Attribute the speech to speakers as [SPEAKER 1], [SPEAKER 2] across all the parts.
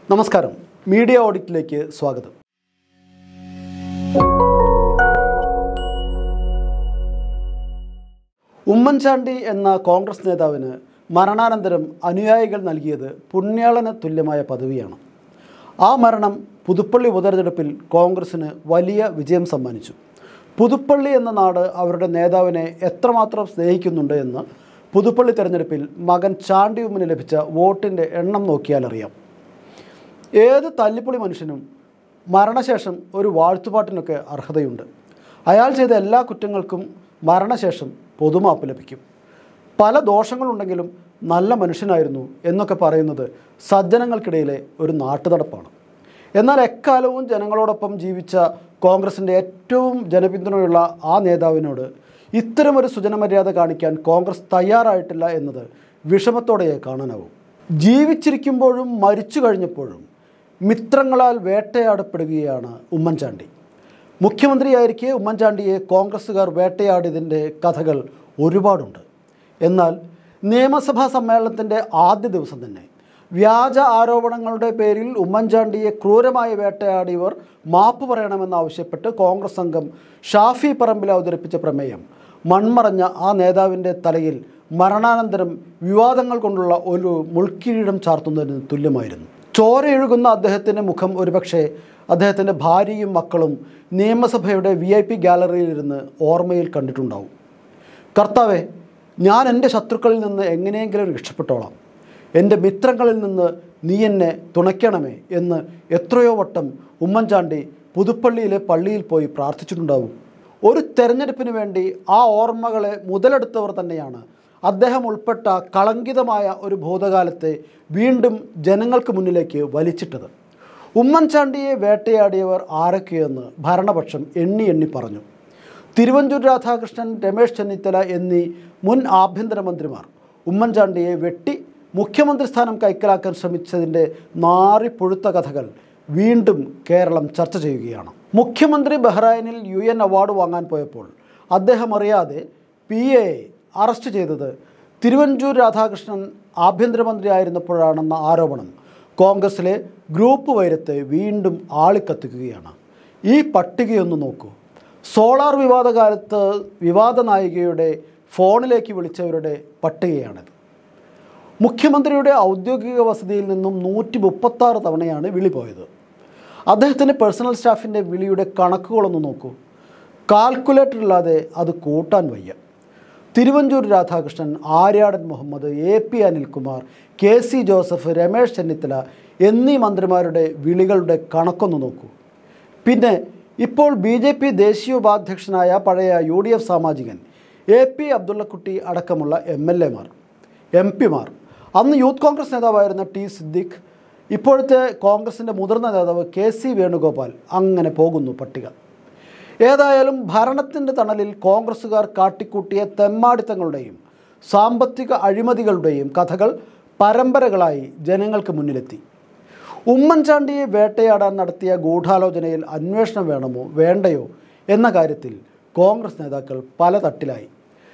[SPEAKER 1] നമസ്കാരം മീഡിയ ഓഡിറ്റിലേക്ക് സ്വാഗതം ഉമ്മൻചാണ്ടി എന്ന കോൺഗ്രസ് നേതാവിന് മരണാനന്തരം അനുയായികൾ നൽകിയത് പുണ്യാളന് തുല്യമായ പദവിയാണ് ആ മരണം പുതുപ്പള്ളി ഉപതെരഞ്ഞെടുപ്പിൽ കോൺഗ്രസിന് വലിയ വിജയം സമ്മാനിച്ചു പുതുപ്പള്ളി എന്ന നാട് അവരുടെ നേതാവിനെ എത്രമാത്രം സ്നേഹിക്കുന്നുണ്ട് എന്ന് പുതുപ്പള്ളി തെരഞ്ഞെടുപ്പിൽ മകൻ ചാണ്ടി ഉമ്മിന് ലഭിച്ച വോട്ടിൻ്റെ എണ്ണം നോക്കിയാൽ അറിയാം ഏത് തല്ലിപ്പൊളി മനുഷ്യനും മരണശേഷം ഒരു വാഴ്ത്തുപാട്ടിനൊക്കെ അർഹതയുണ്ട് അയാൾ ചെയ്ത എല്ലാ കുറ്റങ്ങൾക്കും മരണശേഷം പൊതുമാപ്പ് ലഭിക്കും പല ദോഷങ്ങളുണ്ടെങ്കിലും നല്ല മനുഷ്യനായിരുന്നു എന്നൊക്കെ പറയുന്നത് സജ്ജനങ്ങൾക്കിടയിലെ ഒരു നാട്ടുനടപ്പാണ് എന്നാൽ എക്കാലവും ജനങ്ങളോടൊപ്പം ജീവിച്ച കോൺഗ്രസിൻ്റെ ഏറ്റവും ജനപിന്തുണയുള്ള ആ നേതാവിനോട് ഇത്തരമൊരു സുജനമര്യാദ കാണിക്കാൻ കോൺഗ്രസ് തയ്യാറായിട്ടില്ല എന്നത് വിഷമത്തോടെയേ കാണാനാവും ജീവിച്ചിരിക്കുമ്പോഴും മരിച്ചു കഴിഞ്ഞപ്പോഴും മിത്രങ്ങളാൽ വേട്ടയാടപ്പെടുകയാണ് ഉമ്മൻചാണ്ടി മുഖ്യമന്ത്രിയായിരിക്കെ ഉമ്മൻചാണ്ടിയെ കോൺഗ്രസ്സുകാർ വേട്ടയാടിയതിൻ്റെ കഥകൾ ഒരുപാടുണ്ട് എന്നാൽ നിയമസഭാ സമ്മേളനത്തിൻ്റെ ആദ്യ ദിവസം തന്നെ വ്യാജ ആരോപണങ്ങളുടെ പേരിൽ ഉമ്മൻചാണ്ടിയെ ക്രൂരമായി വേട്ടയാടിയവർ മാപ്പ് പറയണമെന്നാവശ്യപ്പെട്ട് കോൺഗ്രസ് അംഗം ഷാഫി പറമ്പിൽ അവതരിപ്പിച്ച പ്രമേയം മൺമറഞ്ഞ ആ നേതാവിൻ്റെ തലയിൽ മരണാനന്തരം വിവാദങ്ങൾ കൊണ്ടുള്ള ഒരു മുൾക്കിരീടം ചാർത്തുന്നതിന് തുല്യമായിരുന്നു ചോരയൊഴുകുന്ന അദ്ദേഹത്തിൻ്റെ മുഖം ഒരുപക്ഷെ അദ്ദേഹത്തിൻ്റെ ഭാര്യയും മക്കളും നിയമസഭയുടെ വി ഐ പി ഗാലറിയിലിരുന്ന് ഓർമ്മയിൽ കണ്ടിട്ടുണ്ടാവും കർത്താവെ ഞാൻ എൻ്റെ ശത്രുക്കളിൽ നിന്ന് എങ്ങനെയെങ്കിലും രക്ഷപ്പെട്ടോളാം എൻ്റെ മിത്രങ്ങളിൽ നിന്ന് നീ എന്നെ തുണയ്ക്കണമേ എന്ന് എത്രയോ വട്ടം ഉമ്മൻചാണ്ടി പുതുപ്പള്ളിയിലെ പള്ളിയിൽ പോയി പ്രാർത്ഥിച്ചിട്ടുണ്ടാവും ഒരു തെരഞ്ഞെടുപ്പിന് വേണ്ടി ആ ഓർമ്മകളെ മുതലെടുത്തവർ തന്നെയാണ് അദ്ദേഹം ഉൾപ്പെട്ട കളങ്കിതമായ ഒരു ഭൂതകാലത്തെ വീണ്ടും ജനങ്ങൾക്ക് മുന്നിലേക്ക് വലിച്ചിട്ടത് ഉമ്മൻചാണ്ടിയെ വേട്ടയാടിയവർ ആരൊക്കെയെന്ന് ഭരണപക്ഷം എണ്ണി എണ്ണി പറഞ്ഞു തിരുവഞ്ചൂർ രാധാകൃഷ്ണൻ രമേശ് ചെന്നിത്തല എന്നീ മുൻ ആഭ്യന്തരമന്ത്രിമാർ ഉമ്മൻചാണ്ടിയെ വെട്ടി മുഖ്യമന്ത്രി സ്ഥാനം കൈക്കലാക്കാൻ ശ്രമിച്ചതിൻ്റെ നാറിപ്പുഴുത്ത കഥകൾ വീണ്ടും കേരളം ചർച്ച ചെയ്യുകയാണ് മുഖ്യമന്ത്രി ബഹ്റൈനിൽ യു എൻ അവാർഡ് വാങ്ങാൻ പോയപ്പോൾ അദ്ദേഹം അറിയാതെ പി എ അറസ്റ്റ് ചെയ്തത് തിരുവഞ്ചൂർ രാധാകൃഷ്ണൻ ആഭ്യന്തരമന്ത്രി ആയിരുന്നപ്പോഴാണെന്ന ആരോപണം കോൺഗ്രസിലെ ഗ്രൂപ്പ് വൈരത്തെ വീണ്ടും ആളിക്കത്തിക്കുകയാണ് ഈ പട്ടികയൊന്ന് നോക്കൂ സോളാർ വിവാദ കാലത്ത് വിവാദ നായികയുടെ ഫോണിലേക്ക് വിളിച്ചവരുടെ പട്ടികയാണിത് മുഖ്യമന്ത്രിയുടെ ഔദ്യോഗിക വസതിയിൽ നിന്നും നൂറ്റി മുപ്പത്താറ് തവണയാണ് വിളി പോയത് അദ്ദേഹത്തിൻ്റെ പേഴ്സണൽ സ്റ്റാഫിൻ്റെ വിളിയുടെ കണക്കുകളൊന്ന് നോക്കൂ കാൽക്കുലേറ്റർ ഇല്ലാതെ അത് കൂട്ടാൻ വയ്യ Thiruvanchoor Radhakrishnan Aryadan Muhammad A P Anilkumar K C Joseph Ramesh Chennithala എന്നീ മന്ത്രിമാരുടെ വിളികളുടെ കണക്കൊന്ന് നോക്കൂ പിന്നെ ഇപ്പോൾ ബി ജെ പി ദേശീയ ഉപാധ്യക്ഷനായ പഴയ യു ഡി എഫ് സാമാജികൻ എ പി അബ്ദുള്ളക്കുട്ടി അടക്കമുള്ള എം എൽ എമാർ എം പിമാർ അന്ന് യൂത്ത് കോൺഗ്രസ് നേതാവായിരുന്ന ടി സിദ്ദിഖ് ഇപ്പോഴത്തെ കോൺഗ്രസിൻ്റെ മുതിർന്ന നേതാവ് കെ സി വേണുഗോപാൽ അങ്ങനെ പോകുന്നു പട്ടിക ഏതായാലും ഭരണത്തിൻ്റെ തണലിൽ കോൺഗ്രസ്സുകാർ കാട്ടിക്കൂട്ടിയ തെമ്മാടിത്തങ്ങളുടെയും സാമ്പത്തിക അഴിമതികളുടെയും കഥകൾ പരമ്പരകളായി ജനങ്ങൾക്ക് മുന്നിലെത്തി ഉമ്മൻചാണ്ടിയെ വേട്ടയാടാൻ നടത്തിയ ഗൂഢാലോചനയിൽ അന്വേഷണം വേണമോ വേണ്ടയോ എന്ന കാര്യത്തിൽ കോൺഗ്രസ് നേതാക്കൾ പല തട്ടിലായി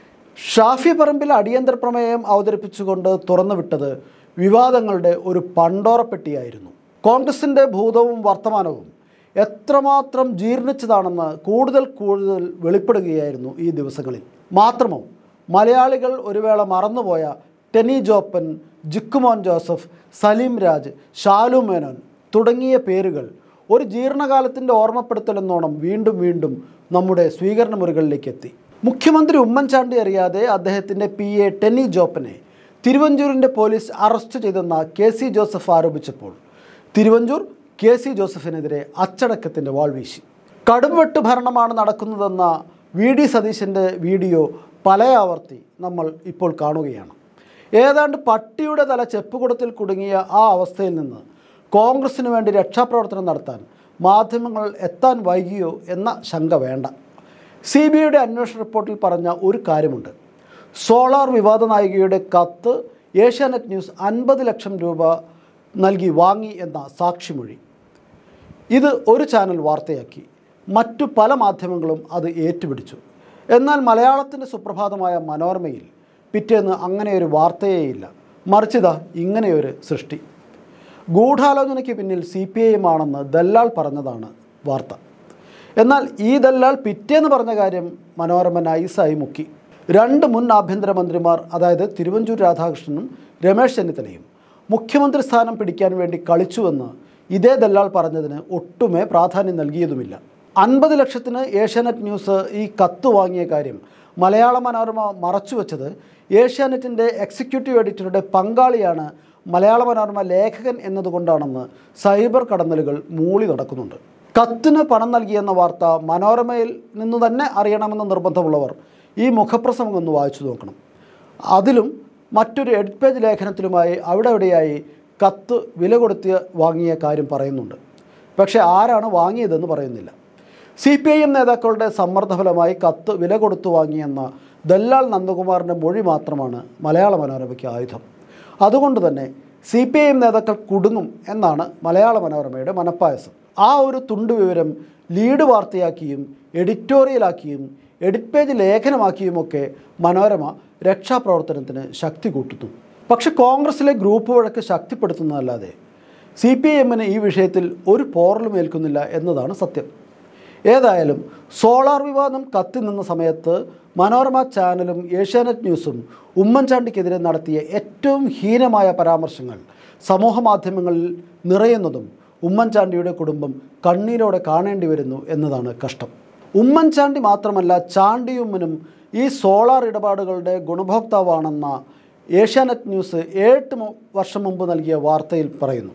[SPEAKER 1] ഷാഫി പറമ്പിൽ അടിയന്തര പ്രമേയം അവതരിപ്പിച്ചുകൊണ്ട് തുറന്നുവിട്ടത് വിവാദങ്ങളുടെ ഒരു പണ്ടോറപ്പെട്ടിയായിരുന്നു കോൺഗ്രസിൻ്റെ ഭൂതവും വർത്തമാനവും എത്രമാത്രം ജീർണിച്ചതാണെന്ന് കൂടുതൽ കൂടുതൽ വെളിപ്പെടുകയായിരുന്നു ഈ ദിവസങ്ങളിൽ മാത്രമോ മലയാളികൾ ഒരു വേള മറന്നുപോയ ടെനി ജോപ്പൻ ജിക്കുമോൻ ജോസഫ് സലീം രാജ് ഷാലു മേനോൻ തുടങ്ങിയ പേരുകൾ ഒരു ജീർണകാലത്തിൻ്റെ ഓർമ്മപ്പെടുത്തലെന്നോണം വീണ്ടും വീണ്ടും നമ്മുടെ സ്വീകരണ മുറികളിലേക്ക് എത്തി മുഖ്യമന്ത്രി ഉമ്മൻചാണ്ടി അറിയാതെ അദ്ദേഹത്തിൻ്റെ പി എ ടെനി ജോപ്പനെ തിരുവഞ്ചൂരിൻ്റെ പോലീസ് അറസ്റ്റ് ചെയ്തെന്ന കെ സി ജോസഫ് ആരോപിച്ചപ്പോൾ തിരുവഞ്ചൂർ കെ സി ജോസഫിനെതിരെ അച്ചടക്കത്തിൻ്റെ വാൾ വീശി കടുംവെട്ട് ഭരണമാണ് നടക്കുന്നതെന്ന വി ഡി സതീശൻ്റെ വീഡിയോ പലയാവർത്തി നമ്മൾ ഇപ്പോൾ കാണുകയാണ് ഏതാണ്ട് പട്ടിയുടെ തല ചെപ്പുകുടത്തിൽ കുടുങ്ങിയ ആ അവസ്ഥയിൽ നിന്ന് കോൺഗ്രസിന് വേണ്ടി രക്ഷാപ്രവർത്തനം നടത്താൻ മാധ്യമങ്ങൾ എത്താൻ വൈകിയോ എന്ന ശങ്ക വേണ്ട സി ബി ഐയുടെ അന്വേഷണ റിപ്പോർട്ടിൽ പറഞ്ഞ ഒരു കാര്യമുണ്ട് സോളാർ വിവാദ നായികയുടെ കത്ത് ഏഷ്യാനെറ്റ് ന്യൂസ് അൻപത് ലക്ഷം രൂപ നൽകി വാങ്ങി എന്ന സാക്ഷിമൊഴി ഇത് ഒരു ചാനൽ വാർത്തയാക്കി മറ്റു പല മാധ്യമങ്ങളും അത് ഏറ്റുപിടിച്ചു എന്നാൽ മലയാളത്തിൻ്റെ സുപ്രഭാതമായ മനോരമയിൽ പിറ്റേന്ന് അങ്ങനെയൊരു വാർത്തയേയില്ല മറിച്ചിതാ ഇങ്ങനെയൊരു സൃഷ്ടി ഗൂഢാലോചനയ്ക്ക് പിന്നിൽ സി പി ഐ എം ആണെന്ന് ദല്ലാൾ പറഞ്ഞതാണ് വാർത്ത എന്നാൽ ഈ ദല്ലാൾ പിറ്റേന്ന് പറഞ്ഞ കാര്യം മനോരമ നൈസായി മുക്കി രണ്ട് മുൻ ആഭ്യന്തരമന്ത്രിമാർ അതായത് തിരുവഞ്ചൂർ രാധാകൃഷ്ണനും രമേശ് ചെന്നിത്തലയും മുഖ്യമന്ത്രി സ്ഥാനം പിടിക്കാൻ വേണ്ടി കളിച്ചുവെന്ന് ഇതേ ദല്ലാൾ പറഞ്ഞതിന് ഒട്ടുമേ പ്രാധാന്യം നൽകിയതുമില്ല അൻപത് ലക്ഷത്തിന് ഏഷ്യാനെറ്റ് ന്യൂസ് ഈ കത്ത് വാങ്ങിയ കാര്യം മലയാള മനോരമ മറച്ചുവെച്ചത് ഏഷ്യാനെറ്റിൻ്റെ എക്സിക്യൂട്ടീവ് എഡിറ്ററുടെ പങ്കാളിയാണ് മലയാള മനോരമ ലേഖകൻ എന്നതുകൊണ്ടാണെന്ന് സൈബർ കടന്നലുകൾ മൂളി നടക്കുന്നുണ്ട് കത്തിന് പണം നൽകിയെന്ന വാർത്ത മനോരമയിൽ നിന്ന് തന്നെ അറിയണമെന്ന് നിർബന്ധമുള്ളവർ ഈ മുഖപ്രസംഗം ഒന്ന് വായിച്ചു നോക്കണം അതിലും മറ്റൊരു എഡിറ്റ് പേജ് ലേഖനത്തിലുമായി അവിടെ എവിടെയായി കത്ത് വില കൊടുത്ത് വാങ്ങിയ കാര്യം പറയുന്നുണ്ട് പക്ഷേ ആരാണ് വാങ്ങിയതെന്ന് പറയുന്നില്ല സി പി ഐ എം നേതാക്കളുടെ സമ്മർദ്ദഫലമായി കത്ത് വില കൊടുത്തു വാങ്ങിയെന്ന ദല്ലാൽ നന്ദകുമാറിൻ്റെ മൊഴി മാത്രമാണ് മലയാള മനോരമയ്ക്ക് ആയുധം അതുകൊണ്ട് തന്നെ സി പി ഐ എം നേതാക്കൾ കുടുങ്ങും എന്നാണ് മലയാള മനോരമയുടെ മനപ്പായസം ആ ഒരു തുണ്ട് വിവരം ലീഡ് വാർത്തയാക്കിയും എഡിറ്റോറിയലാക്കിയും എഡിറ്റ് പേജ് ലേഖനമാക്കിയുമൊക്കെ മനോരമ രക്ഷാപ്രവർത്തനത്തിന് ശക്തി കൂട്ടുന്നു പക്ഷെ കോൺഗ്രസിലെ ഗ്രൂപ്പ് വഴക്ക് ശക്തിപ്പെടുത്തുന്നതല്ലാതെ സി പി ഐ എമ്മിന് ഈ വിഷയത്തിൽ ഒരു പോറലും ഏൽക്കുന്നില്ല എന്നതാണ് സത്യം ഏതായാലും സോളാർ വിവാദം കത്തി നിന്ന സമയത്ത് മനോരമ ചാനലും ഏഷ്യാനെറ്റ് ന്യൂസും ഉമ്മൻചാണ്ടിക്കെതിരെ നടത്തിയ ഏറ്റവും ഹീനമായ പരാമർശങ്ങൾ സമൂഹ മാധ്യമങ്ങളിൽ നിറയുന്നതും ഉമ്മൻചാണ്ടിയുടെ കുടുംബം കണ്ണീരോടെ കാണേണ്ടി വരുന്നു എന്നതാണ് കഷ്ടം ഉമ്മൻചാണ്ടി മാത്രമല്ല ചാണ്ടിയുമ്മനും ഈ സോളാർ ഇടപാടുകളുടെ ഗുണഭോക്താവാണെന്ന ഏഷ്യാനെറ്റ് ന്യൂസ് ഏഴെട്ട് മു- വർഷം മുമ്പ് നൽകിയ വാർത്തയിൽ പറയുന്നു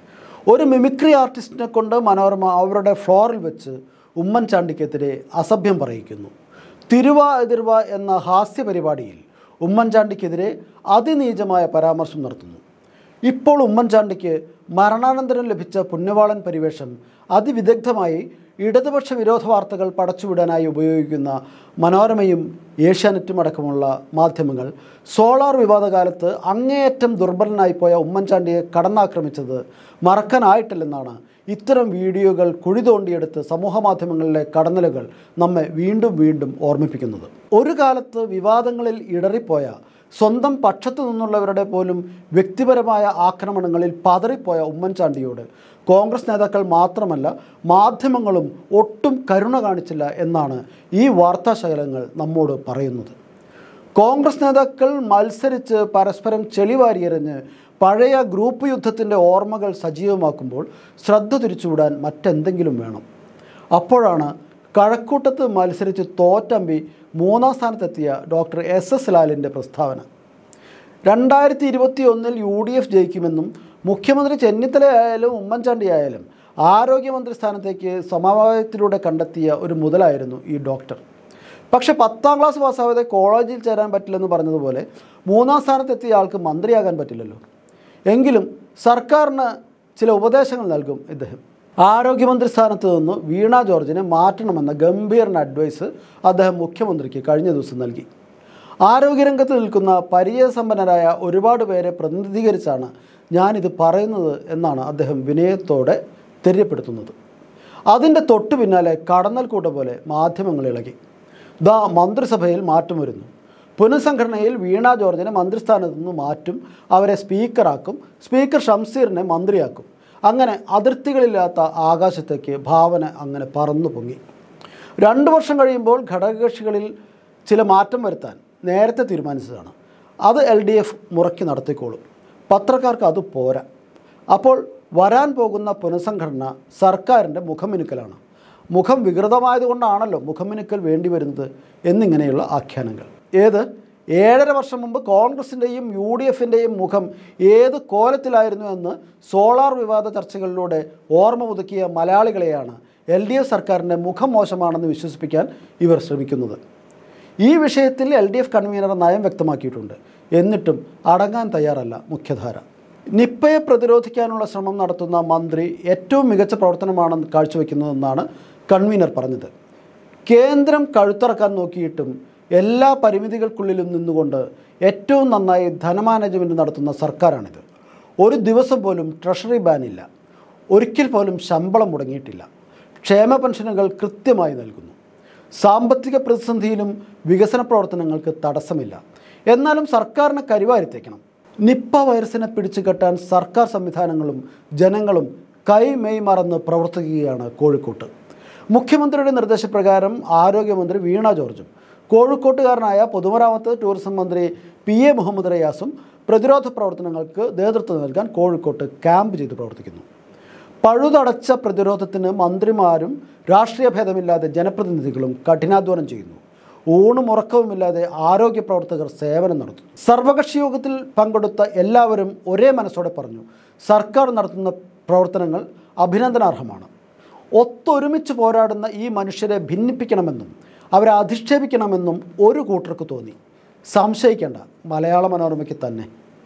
[SPEAKER 1] ഒരു മിമിക്രി ആർട്ടിസ്റ്റിനെ കൊണ്ട് മനോരമ അവരുടെ ഫ്ലോറിൽ വെച്ച് ഉമ്മൻചാണ്ടിക്കെതിരെ അസഭ്യം പറയിക്കുന്നു തിരുവ എതിർവ എന്ന ഹാസ്യ പരിപാടിയിൽ ഉമ്മൻചാണ്ടിക്കെതിരെ അതിനീചമായ പരാമർശം നടത്തുന്നു ഇപ്പോൾ ഉമ്മൻചാണ്ടിക്ക് മരണാനന്തരം ലഭിച്ച പുണ്യവാളൻ പരിവേഷം അതിവിദഗ്ധമായി ഇടതുപക്ഷ വിരോധ വാർത്തകൾ പടച്ചുവിടാനായി ഉപയോഗിക്കുന്ന മനോരമയും ഏഷ്യാനെറ്റും അടക്കമുള്ള മാധ്യമങ്ങൾ സോളാർ വിവാദകാലത്ത് അങ്ങേയറ്റം ദുർബലനായി പോയ ഉമ്മൻചാണ്ടിയെ കടന്നാക്രമിച്ചത് മറക്കാനായിട്ടില്ലെന്നാണ് ഇത്തരം വീഡിയോകൾ കുഴി തോണ്ടിയെടുത്ത് സമൂഹ മാധ്യമങ്ങളിലെ കടന്നലുകൾ നമ്മെ വീണ്ടും വീണ്ടും ഓർമ്മിപ്പിക്കുന്നത് ഒരു കാലത്ത് വിവാദങ്ങളിൽ ഇടറിപ്പോയ സ്വന്തം പക്ഷത്തു നിന്നുള്ളവരുടെ പോലും വ്യക്തിപരമായ ആക്രമണങ്ങളിൽ പതറിപ്പോയ ഉമ്മൻചാണ്ടിയോട് കോൺഗ്രസ് നേതാക്കൾ മാത്രമല്ല മാധ്യമങ്ങളും ഒട്ടും കരുണ കാണിച്ചില്ല എന്നാണ് ഈ വാർത്താശകലങ്ങൾ നമ്മോട് പറയുന്നത് കോൺഗ്രസ് നേതാക്കൾ മത്സരിച്ച് പരസ്പരം ചെളിവാരിയെറിഞ്ഞ് പഴയ ഗ്രൂപ്പ് യുദ്ധത്തിൻ്റെ ഓർമ്മകൾ സജീവമാക്കുമ്പോൾ ശ്രദ്ധ തിരിച്ചുവിടാൻ മറ്റെന്തെങ്കിലും വേണം അപ്പോഴാണ് കഴക്കൂട്ടത്ത് മത്സരിച്ച് തോറ്റമ്പി മൂന്നാം സ്ഥാനത്തെത്തിയ ഡോക്ടർ എസ് എസ് ലാലിൻ്റെ പ്രസ്താവന രണ്ടായിരത്തി ഇരുപത്തി ഒന്നിൽ യു ഡി എഫ് ജയിക്കുമെന്നും മുഖ്യമന്ത്രി ചെന്നിത്തല ആയാലും ഉമ്മൻചാണ്ടി ആയാലും ആരോഗ്യമന്ത്രി സ്ഥാനത്തേക്ക് സമവായത്തിലൂടെ കണ്ടെത്തിയ ഒരു മുതലായിരുന്നു ഈ ഡോക്ടർ പക്ഷേ പത്താം ക്ലാസ് പാസ്സാവാതെ കോളേജിൽ ചേരാൻ പറ്റില്ലെന്ന് പറഞ്ഞതുപോലെ മൂന്നാം സ്ഥാനത്തെത്തിയ ആൾക്ക് മന്ത്രിയാകാൻ പറ്റില്ലല്ലോ എങ്കിലും സർക്കാരിന് ചില ഉപദേശങ്ങൾ നൽകും ഇദ്ദേഹം ആരോഗ്യമന്ത്രി സ്ഥാനത്ത് നിന്ന് വീണ ജോർജിനെ മാറ്റണമെന്ന ഗംഭീരൻ അഡ്വൈസ് അദ്ദേഹം മുഖ്യമന്ത്രിക്ക് കഴിഞ്ഞ ദിവസം നൽകി ആരോഗ്യരംഗത്ത് നിൽക്കുന്ന പരിചയസമ്പന്നരായ ഒരുപാട് പേരെ പ്രതിനിധീകരിച്ചാണ് ഞാനിത് പറയുന്നത് എന്നാണ് അദ്ദേഹം വിനയത്തോടെ തെര്യപ്പെടുത്തുന്നത് അതിൻ്റെ തൊട്ടു പിന്നാലെ കടന്നൽ കൂട്ട പോലെ മാധ്യമങ്ങൾ ഇളകി ദാ മന്ത്രിസഭയിൽ മാറ്റം വരുന്നു പുനഃസംഘടനയിൽ വീണ ജോർജിനെ മന്ത്രിസ്ഥാനത്ത് നിന്ന് മാറ്റും അവരെ സ്പീക്കറാക്കും സ്പീക്കർ ഷംസീറിനെ മന്ത്രിയാക്കും അങ്ങനെ അതിർത്തികളില്ലാത്ത ആകാശത്തേക്ക് ഭാവന അങ്ങനെ പറന്നു പൊങ്ങി രണ്ട് വർഷം കഴിയുമ്പോൾ ഘടകകക്ഷികളിൽ ചില മാറ്റം വരുത്താൻ നേരത്തെ തീരുമാനിച്ചതാണ് അത് എൽ ഡി എഫ് മുറയ്ക്ക് നടത്തിക്കോളും പത്രക്കാർക്ക് അത് പോരാ അപ്പോൾ വരാൻ പോകുന്ന പുനഃസംഘടന സർക്കാരിൻ്റെ മുഖമിനുക്കലാണ് മുഖം വികൃതമായതുകൊണ്ടാണല്ലോ മുഖമിനുക്കൽ വേണ്ടി വരുന്നത് എന്നിങ്ങനെയുള്ള ആഖ്യാനങ്ങൾ ഏത് ഏഴര വർഷം മുമ്പ് കോൺഗ്രസിൻ്റെയും യു ഡി എഫിൻ്റെയും മുഖം ഏത് കോലത്തിലായിരുന്നു എന്ന് സോളാർ വിവാദ ചർച്ചകളിലൂടെ ഓർമ്മ പുതുക്കിയ മലയാളികളെയാണ് എൽ ഡി എഫ് സർക്കാരിൻ്റെ മുഖം മോശമാണെന്ന് വിശ്വസിപ്പിക്കാൻ ഇവർ ശ്രമിക്കുന്നത് ഈ വിഷയത്തിൽ എൽ ഡി എഫ് കൺവീനർ നയം വ്യക്തമാക്കിയിട്ടുണ്ട് എന്നിട്ടും അടങ്ങാൻ തയ്യാറല്ല മുഖ്യധാര നിപ്പയെ പ്രതിരോധിക്കാനുള്ള ശ്രമം നടത്തുന്ന മന്ത്രി ഏറ്റവും മികച്ച പ്രവർത്തനമാണ് കാഴ്ചവെക്കുന്നതെന്നാണ് കൺവീനർ പറഞ്ഞത് കേന്ദ്രം കഴുത്തിറക്കാൻ നോക്കിയിട്ടും എല്ലാ പരിമിതികൾക്കുള്ളിലും നിന്നുകൊണ്ട് ഏറ്റവും നന്നായി ധനമാനേജ്മെൻറ്റ് നടത്തുന്ന സർക്കാരാണിത് ഒരു ദിവസം പോലും ട്രഷറി ബാനില്ല ഒരിക്കൽ പോലും ശമ്പളം മുടങ്ങിയിട്ടില്ല ക്ഷേമ പെൻഷനുകൾ കൃത്യമായി നൽകുന്നു സാമ്പത്തിക പ്രതിസന്ധിയിലും വികസന പ്രവർത്തനങ്ങൾക്ക് തടസ്സമില്ല എന്നാലും സർക്കാരിനെ കരിവാരിത്തേക്കണം നിപ്പ വൈറസിനെ പിടിച്ചു കെട്ടാൻ സർക്കാർ സംവിധാനങ്ങളും ജനങ്ങളും കൈമെയ് മറന്ന് പ്രവർത്തിക്കുകയാണ് കോഴിക്കോട്ട് മുഖ്യമന്ത്രിയുടെ നിർദ്ദേശപ്രകാരം ആരോഗ്യമന്ത്രി വീണ ജോർജും കോഴിക്കോട്ടുകാരനായ പൊതുമരാമത്ത് ടൂറിസം മന്ത്രി പി എ മുഹമ്മദ് റിയാസും പ്രതിരോധ പ്രവർത്തനങ്ങൾക്ക് നേതൃത്വം നൽകാൻ കോഴിക്കോട്ട് ക്യാമ്പ് ചെയ്ത് പ്രവർത്തിക്കുന്നു പഴുതടച്ച പ്രതിരോധത്തിന് മന്ത്രിമാരും രാഷ്ട്രീയ ഭേദമില്ലാതെ ജനപ്രതിനിധികളും കഠിനാധ്വാനം ചെയ്യുന്നു ഊണും ഉറക്കവുമില്ലാതെ ആരോഗ്യ പ്രവർത്തകർ സേവനം നടത്തുന്നു സർവകക്ഷി യോഗത്തിൽ പങ്കെടുത്ത എല്ലാവരും ഒരേ മനസ്സോടെ പറഞ്ഞു സർക്കാർ നടത്തുന്ന പ്രവർത്തനങ്ങൾ അഭിനന്ദനാർഹമാണ് ഒത്തൊരുമിച്ച് പോരാടുന്ന ഈ മനുഷ്യരെ ഭിന്നിപ്പിക്കണമെന്നും അവരെ അധിക്ഷേപിക്കണമെന്നും ഒരു കൂട്ടർക്ക് തോന്നി സംശയിക്കേണ്ട മലയാള മനോരമയ്ക്ക് തന്നെ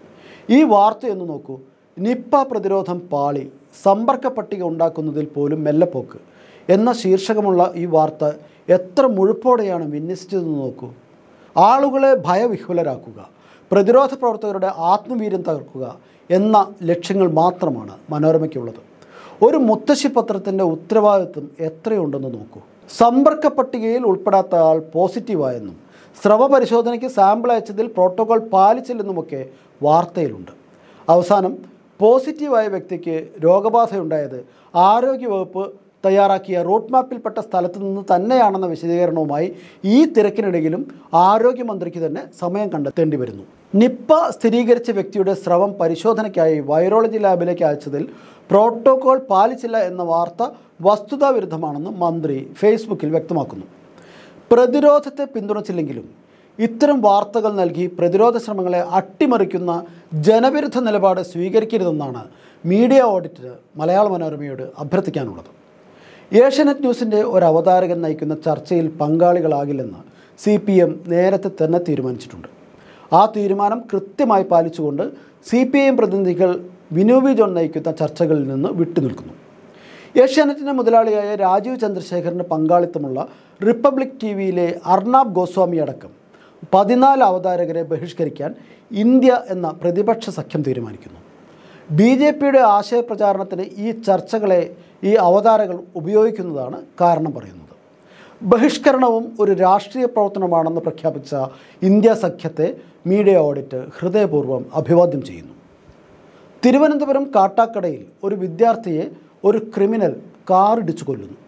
[SPEAKER 1] ഈ വാർത്തയൊന്ന് നോക്കൂ നിപ്പ പ്രതിരോധം പാളി സമ്പർക്ക പട്ടിക ഉണ്ടാക്കുന്നതിൽ പോലും മെല്ലെപ്പോക്ക് എന്ന ശീർഷകമുള്ള ഈ വാർത്ത എത്ര മുഴുപ്പോടെയാണ് വിന്യസിച്ചതെന്ന് നോക്കൂ ആളുകളെ ഭയവിഹ്വലരാക്കുക പ്രതിരോധ പ്രവർത്തകരുടെ ആത്മവീര്യം തകർക്കുക എന്ന ലക്ഷ്യങ്ങൾ മാത്രമാണ് മനോരമയ്ക്കുള്ളത് ഒരു മുത്തശ്ശി പത്രത്തിൻ്റെ ഉത്തരവാദിത്വം എത്രയുണ്ടെന്ന് നോക്കൂ സമ്പർക്ക പട്ടികയിൽ ഉൾപ്പെടാത്ത ആൾ പോസിറ്റീവായെന്നും സ്രവ പരിശോധനയ്ക്ക് സാമ്പിൾ അയച്ചതിൽ പ്രോട്ടോകോൾ പാലിച്ചില്ലെന്നുമൊക്കെ വാർത്തയിലുണ്ട് അവസാനം പോസിറ്റീവായ വ്യക്തിക്ക് രോഗബാധയുണ്ടായത് ആരോഗ്യവകുപ്പ് തയ്യാറാക്കിയ റൂട്ട് മാപ്പിൽപ്പെട്ട സ്ഥലത്ത് നിന്ന് തന്നെയാണെന്ന വിശദീകരണവുമായി ഈ തിരക്കിനിടയിലും ആരോഗ്യമന്ത്രിക്ക് തന്നെ സമയം കണ്ടെത്തേണ്ടി വരുന്നു നിപ്പ സ്ഥിരീകരിച്ച വ്യക്തിയുടെ സ്രവം പരിശോധനയ്ക്കായി വൈറോളജി ലാബിലേക്ക് അയച്ചതിൽ പ്രോട്ടോകോൾ പാലിച്ചില്ല എന്ന വാർത്ത വസ്തുതാവിരുദ്ധമാണെന്ന് മന്ത്രി ഫേസ്ബുക്കിൽ വ്യക്തമാക്കുന്നു പ്രതിരോധത്തെ പിന്തുണച്ചില്ലെങ്കിലും ഇത്തരം വാർത്തകൾ നൽകി പ്രതിരോധ ശ്രമങ്ങളെ അട്ടിമറിക്കുന്ന ജനവിരുദ്ധ നിലപാട് സ്വീകരിക്കരുതെന്നാണ് മീഡിയ ഓഡിറ്റർ മലയാള മനോരമയോട് അഭ്യർത്ഥിക്കാനുള്ളത് ഏഷ്യാനെറ്റ് ന്യൂസിൻ്റെ ഒരു അവതാരകൻ നയിക്കുന്ന ചർച്ചയിൽ പങ്കാളികളാകില്ലെന്ന് സി പി എം നേരത്തെ തന്നെ തീരുമാനിച്ചിട്ടുണ്ട് ആ തീരുമാനം കൃത്യമായി പാലിച്ചുകൊണ്ട് സി പി ഐ എം പ്രതിനിധികൾ വിനോവി ജോൺ നയിക്കുന്ന ചർച്ചകളിൽ നിന്ന് വിട്ടുനിൽക്കുന്നു ഏഷ്യാനെറ്റിൻ്റെ മുതലാളിയായ രാജീവ് ചന്ദ്രശേഖറിൻ്റെ പങ്കാളിത്തമുള്ള റിപ്പബ്ലിക് ടി വിയിലെ അർണാബ് ഗോസ്വാമി അടക്കം പതിനാല് അവതാരകരെ ബഹിഷ്കരിക്കാൻ ഇന്ത്യ എന്ന പ്രതിപക്ഷ സഖ്യം തീരുമാനിക്കുന്നു ബി ജെ പിയുടെ ആശയപ്രചാരണത്തിന് ഈ ചർച്ചകളെ ഈ അവതാരകൾ ഉപയോഗിക്കുന്നതാണ് കാരണം പറയുന്നത് ബഹിഷ്കരണവും ഒരു രാഷ്ട്രീയ പ്രവർത്തനമാണെന്ന് പ്രഖ്യാപിച്ച ഇന്ത്യ സഖ്യത്തെ മീഡിയ ഓഡിറ്റ് ഹൃദയപൂർവ്വം അഭിവാദ്യം ചെയ്യുന്നു തിരുവനന്തപുരം കാട്ടാക്കടയിൽ ഒരു വിദ്യാർത്ഥിയെ ഒരു ക്രിമിനൽ കാറിടിച്ചു കൊല്ലുന്നു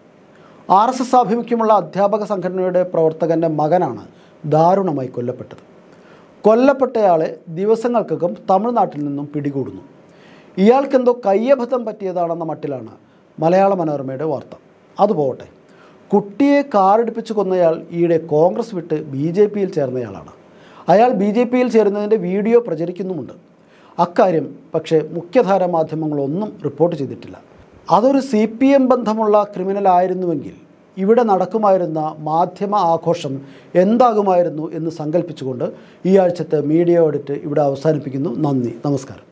[SPEAKER 1] ആർ എസ് എസ് ആഭിമുഖ്യമുള്ള അധ്യാപക സംഘടനയുടെ പ്രവർത്തകൻ്റെ മകനാണ് ദാരുണമായി കൊല്ലപ്പെട്ടത് കൊല്ലപ്പെട്ടയാളെ ദിവസങ്ങൾക്കകം തമിഴ്നാട്ടിൽ നിന്നും പിടികൂടുന്നു ഇയാൾക്കെന്തോ കയ്യബദ്ധം പറ്റിയതാണെന്ന മട്ടിലാണ് മലയാള മനോരമയുടെ വാർത്ത അതുപോകട്ടെ കുട്ടിയെ കാറിടിപ്പിച്ച് കൊന്നയാൾ ഈയിടെ കോൺഗ്രസ് വിട്ട് ബി ജെ പിയിൽ ചേർന്നയാളാണ് അയാൾ ബി ജെ പിയിൽ ചേരുന്നതിൻ്റെ വീഡിയോ പ്രചരിക്കുന്നുമുണ്ട് അക്കാര്യം പക്ഷേ മുഖ്യധാര മാധ്യമങ്ങളൊന്നും റിപ്പോർട്ട് ചെയ്തിട്ടില്ല അതൊരു സി പി എം ബന്ധമുള്ള ക്രിമിനൽ ആയിരുന്നുവെങ്കിൽ ഇവിടെ നടക്കുമായിരുന്ന മാധ്യമ ആഘോഷം എന്താകുമായിരുന്നു എന്ന് സങ്കല്പിച്ചുകൊണ്ട് ഈ ആഴ്ചത്തെ മീഡിയ ഓഡിറ്റ് ഇവിടെ അവസാനിപ്പിക്കുന്നു നന്ദി നമസ്കാരം